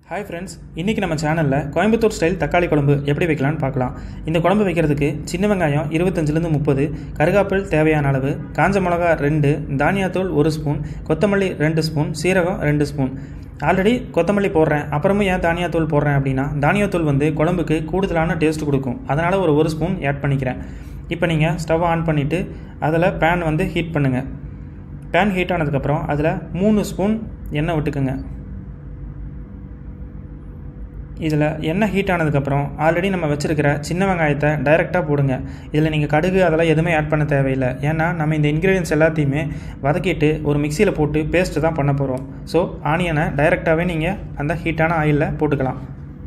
hi friends இன்றைக்கி நம்ம சேனலில் கோயம்புத்தூர் ஸ்டைல் தக்காளி குழம்பு எப்படி வைக்கலாம்னு பார்க்கலாம் இந்த குழம்பு வைக்கிறதுக்கு சின்ன வெங்காயம் இருபத்தஞ்சிலேருந்து முப்பது கருகாப்பில் தேவையான அளவு காஞ்ச மிளகா ரெண்டு தானியாத்தூள் ஒரு ஸ்பூன் கொத்தமல்லி ரெண்டு ஸ்பூன் சீரகம் ரெண்டு ஸ்பூன் ஆல்ரெடி கொத்தமல்லி போடுறேன் அப்புறமும் ஏன் தானியாத்தூள் போடுறேன் அப்படின்னா தானியாத்தூள் வந்து குழம்புக்கு கூடுதலான டேஸ்ட் கொடுக்கும் அதனால் ஒரு ஒரு ஸ்பூன் ஆட் பண்ணிக்கிறேன் இப்போ நீங்கள் ஸ்டவ் ஆன் பண்ணிவிட்டு அதில் பேன் வந்து ஹீட் பண்ணுங்கள் பேன் ஹீட் ஆனதுக்கப்புறம் அதில் மூணு ஸ்பூன் எண்ணெய் விட்டுக்குங்க இதில் எண்ணெய் ஹீட் ஆனதுக்கப்புறம் ஆல்ரெடி நம்ம வச்சுருக்கிற சின்ன வெங்காயத்தை டைரெக்டாக போடுங்க இதில் நீங்கள் கடுகு அதெல்லாம் எதுவுமே ஆட் பண்ண தேவையில்லை ஏன்னா நம்ம இந்த இன்க்ரீடியன்ஸ் எல்லாத்தையுமே வதக்கிட்டு ஒரு மிக்சியில் போட்டு பேஸ்ட்டு தான் பண்ண போகிறோம் ஸோ ஆனியனை டைரெக்டாகவே நீங்கள் அந்த ஹீட்டான ஆயிலில் போட்டுக்கலாம்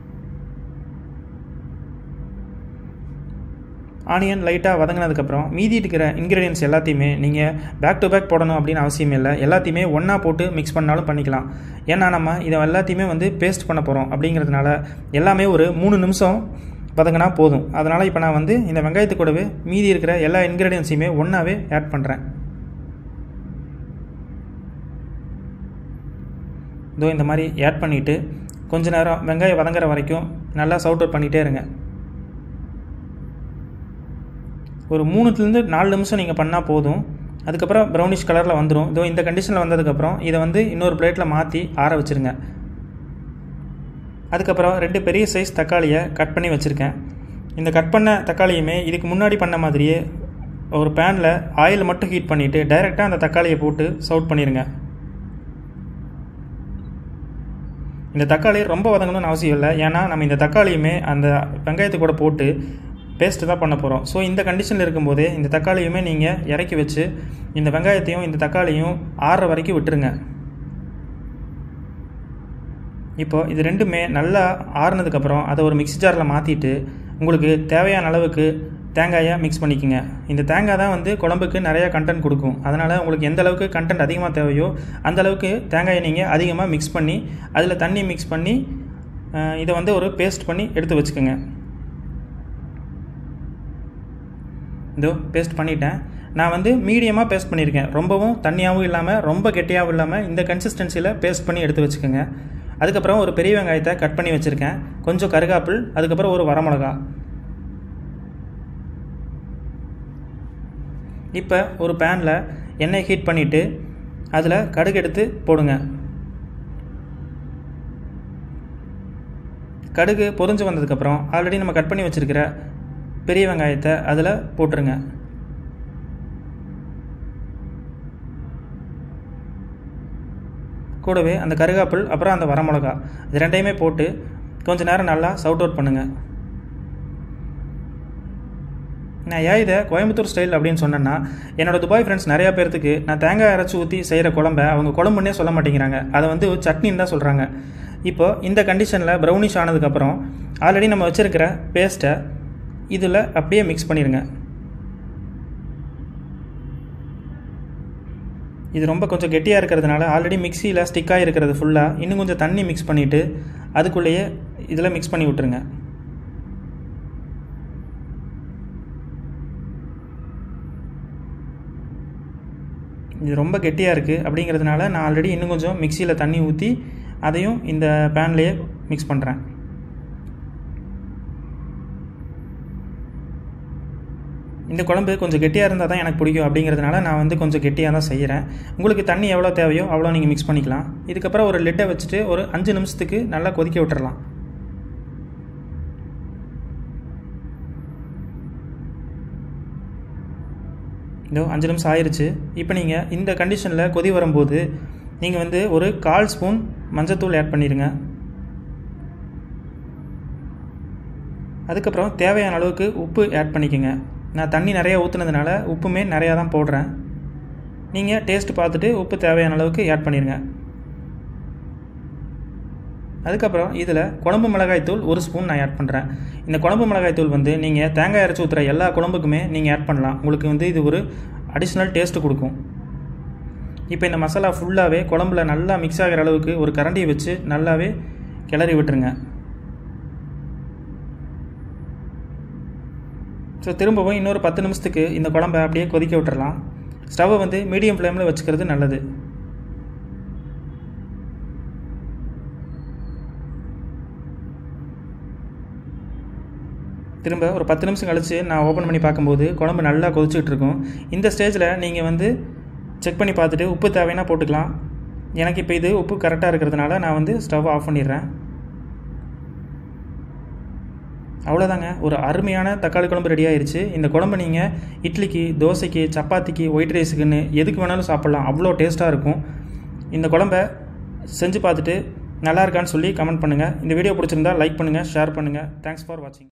ஆனியன் லைட்டாக வதங்கினதுக்கப்புறம் மீதி இருக்கிற இன்க்ரீடியன்ஸ் எல்லாத்தையுமே நீங்கள் பேக் டு பேக் போடணும் அப்படின்னு அவசியம் இல்லை எல்லாத்தையுமே ஒன்றா போட்டு மிக்ஸ் பண்ணாலும் பண்ணிக்கலாம் ஏன்னா நம்ம இதை எல்லாத்தையுமே வந்து பேஸ்ட் பண்ண போகிறோம் அப்படிங்கிறதுனால எல்லாமே ஒரு மூணு நிமிஷம் வதங்கினா போதும் அதனால் இப்போ நான் வந்து இந்த வெங்காயத்து கூடவே மீதி இருக்கிற எல்லா இன்க்ரீடியன்ஸையுமே ஒன்றாவே ஆட் பண்ணுறேன் இதோ இந்த மாதிரி ஆட் பண்ணிவிட்டு கொஞ்ச நேரம் வெங்காயம் வதங்குற வரைக்கும் நல்லா சவுட் அவுட் பண்ணிகிட்டே இருங்க ஒரு மூணுலேருந்து நாலு நிமிஷம் நீங்கள் பண்ணால் போதும் அதுக்கப்புறம் ப்ரௌனிஷ் கலரில் வந்துடும் இதோ இந்த கண்டிஷனில் வந்ததுக்கப்புறம் இதை வந்து இன்னொரு பிளேட்டில் மாற்றி ஆற வச்சுருங்க அதுக்கப்புறம் ரெண்டு பெரிய சைஸ் தக்காளியை கட் பண்ணி வச்சுருக்கேன் இந்த கட் பண்ண தக்காளியுமே இதுக்கு முன்னாடி பண்ண மாதிரியே ஒரு பேனில் ஆயில் மட்டும் ஹீட் பண்ணிவிட்டு டைரெக்டாக அந்த தக்காளியை போட்டு சவுட் பண்ணிடுங்க இந்த தக்காளி ரொம்ப வதங்கணும்னு அவசியம் இல்லை ஏன்னா நம்ம இந்த தக்காளியுமே அந்த வெங்காயத்து கூட போட்டு பேஸ்ட்டு தான் பண்ண போகிறோம் ஸோ இந்த கண்டிஷனில் இருக்கும்போதே இந்த தக்காளியுமே நீங்கள் இறக்கி வச்சு இந்த வெங்காயத்தையும் இந்த தக்காளியும் ஆறுற வரைக்கும் விட்டுருங்க இப்போ இது ரெண்டுமே நல்லா ஆறுனதுக்கப்புறம் அதை ஒரு மிக்ஸி ஜாரில் மாற்றிட்டு உங்களுக்கு தேவையான அளவுக்கு தேங்காயை மிக்ஸ் பண்ணிக்கோங்க இந்த தேங்காய் தான் வந்து குழம்புக்கு நிறையா கண்டென்ட் கொடுக்கும் அதனால் உங்களுக்கு எந்த அளவுக்கு கண்டென்ட் அதிகமாக தேவையோ அந்த அளவுக்கு தேங்காயை நீங்கள் அதிகமாக மிக்ஸ் பண்ணி அதில் தண்ணி மிக்ஸ் பண்ணி இதை வந்து ஒரு பேஸ்ட் பண்ணி எடுத்து வச்சுக்கோங்க இதோ பேஸ்ட் பண்ணிட்டேன் நான் வந்து மீடியமாக பேஸ்ட் பண்ணியிருக்கேன் ரொம்பவும் தண்ணியாகவும் இல்லாமல் ரொம்ப கெட்டியாகவும் இல்லாமல் இந்த கன்சிஸ்டன்சியில் பேஸ்ட் பண்ணி எடுத்து வச்சுக்கோங்க அதுக்கப்புறம் ஒரு பெரிய வெங்காயத்தை கட் பண்ணி வச்சுருக்கேன் கொஞ்சம் கருகாப்பிள் அதுக்கப்புறம் ஒரு வரமிளகா இப்போ ஒரு பேனில் எண்ணெய் ஹீட் பண்ணிவிட்டு அதில் கடுகு எடுத்து போடுங்க கடுகு பொறிஞ்சு வந்ததுக்கப்புறம் ஆல்ரெடி நம்ம கட் பண்ணி வச்சுருக்கிற பெரிய வெங்காயத்தை அதில் போட்டுருங்க கூடவே அந்த கருகாப்பிள் அப்புறம் அந்த வரமிளகா இது ரெண்டையுமே போட்டு கொஞ்சம் நேரம் நல்லா சவுட் அவுட் பண்ணுங்கள் நான் ஏன் இதை கோயம்புத்தூர் ஸ்டைல் அப்படின்னு சொன்னேன்னா என்னோடய துபாய் ஃப்ரெண்ட்ஸ் நிறையா பேர்த்துக்கு நான் தேங்காய் அரைச்சி ஊற்றி செய்கிற குழம்ப அவங்க குழம்புன்னே சொல்ல மாட்டேங்கிறாங்க அதை வந்து சட்னின்னு தான் சொல்கிறாங்க இப்போ இந்த கண்டிஷனில் ப்ரௌனிஷ் ஆனதுக்கப்புறம் ஆல்ரெடி நம்ம வச்சுருக்கிற பேஸ்ட்டை இதில் அப்படியே மிக்ஸ் பண்ணிடுங்க இது ரொம்ப கொஞ்சம் கெட்டியாக இருக்கிறதுனால ஆல்ரெடி மிக்சியில் ஸ்டிக்காக இருக்கிறது ஃபுல்லாக இன்னும் கொஞ்சம் தண்ணி மிக்ஸ் பண்ணிவிட்டு அதுக்குள்ளேயே இதில் மிக்ஸ் பண்ணி விட்டுருங்க இது ரொம்ப கெட்டியாக இருக்குது அப்படிங்கிறதுனால நான் ஆல்ரெடி இன்னும் கொஞ்சம் மிக்சியில் தண்ணி ஊற்றி அதையும் இந்த பேன்லேயே மிக்ஸ் பண்ணுறேன் இந்த குழம்பு கொஞ்சம் கெட்டியாக இருந்தால் தான் எனக்கு பிடிக்கும் அப்படிங்கிறதுனால நான் வந்து கொஞ்சம் கெட்டியாக தான் செய்கிறேன் உங்களுக்கு தண்ணி எவ்வளோ தேவையோ அவ்வளோ நீங்கள் மிக்ஸ் பண்ணிக்கலாம் இதுக்கப்புறம் ஒரு லிட்டை வச்சுட்டு ஒரு அஞ்சு நிமிஷத்துக்கு நல்லா கொதிக்க விட்டுறலாம் இதோ அஞ்சு நிமிஷம் ஆயிடுச்சு இப்போ நீங்கள் இந்த கண்டிஷனில் கொதி வரும்போது நீங்கள் வந்து ஒரு கால் ஸ்பூன் மஞ்சத்தூள் ஆட் பண்ணிடுங்க அதுக்கப்புறம் தேவையான அளவுக்கு உப்பு ஆட் பண்ணிக்கோங்க நான் தண்ணி நிறையா ஊற்றுனதுனால உப்புமே நிறையா தான் போடுறேன் நீங்கள் டேஸ்ட் பார்த்துட்டு உப்பு தேவையான அளவுக்கு ஆட் பண்ணிடுங்க அதுக்கப்புறம் இதில் குழம்பு மிளகாய் தூள் ஒரு ஸ்பூன் நான் ஆட் பண்ணுறேன் இந்த குழம்பு மிளகாய் தூள் வந்து நீங்கள் தேங்காய் அரைச்சி ஊற்றுற எல்லா குழம்புக்குமே நீங்கள் ஆட் பண்ணலாம் உங்களுக்கு வந்து இது ஒரு அடிஷ்னல் டேஸ்ட்டு கொடுக்கும் இப்போ இந்த மசாலா ஃபுல்லாகவே குழம்புல நல்லா மிக்ஸ் ஆகிற அளவுக்கு ஒரு கரண்டியை வச்சு நல்லாவே கிளறி விட்டுருங்க ஸோ திரும்பவும் இன்னொரு பத்து நிமிஷத்துக்கு இந்த குழம்பை அப்படியே கொதிக்க விட்டுறலாம் ஸ்டவ்வை வந்து மீடியம் ஃப்ளேமில் வச்சுக்கிறது நல்லது திரும்ப ஒரு பத்து நிமிஷம் கழித்து நான் ஓப்பன் பண்ணி பார்க்கும்போது குழம்பு நல்லா கொதிச்சுட்டு இருக்கும் இந்த ஸ்டேஜில் நீங்கள் வந்து செக் பண்ணி பார்த்துட்டு உப்பு தேவைன்னா போட்டுக்கலாம் எனக்கு இப்போ இது உப்பு கரெக்டாக இருக்கிறதுனால நான் வந்து ஸ்டவ் ஆஃப் பண்ணிடுறேன் அவ்வளோதாங்க ஒரு அருமையான தக்காளி குழம்பு ரெடி ஆயிருச்சு இந்த குழம்பு நீங்கள் இட்லிக்கு தோசைக்கு சப்பாத்திக்கு ஒயிட் ரைஸுக்குன்னு எதுக்கு வேணாலும் சாப்பிட்லாம் அவ்வளோ டேஸ்ட்டாக இருக்கும் இந்த குழம்ப செஞ்சு பார்த்துட்டு நல்லா இருக்கான்னு சொல்லி கமெண்ட் பண்ணுங்கள் இந்த வீடியோ பிடிச்சிருந்தா லைக் பண்ணுங்கள் ஷேர் பண்ணுங்கள் தேங்க்ஸ் ஃபார் வாட்சிங்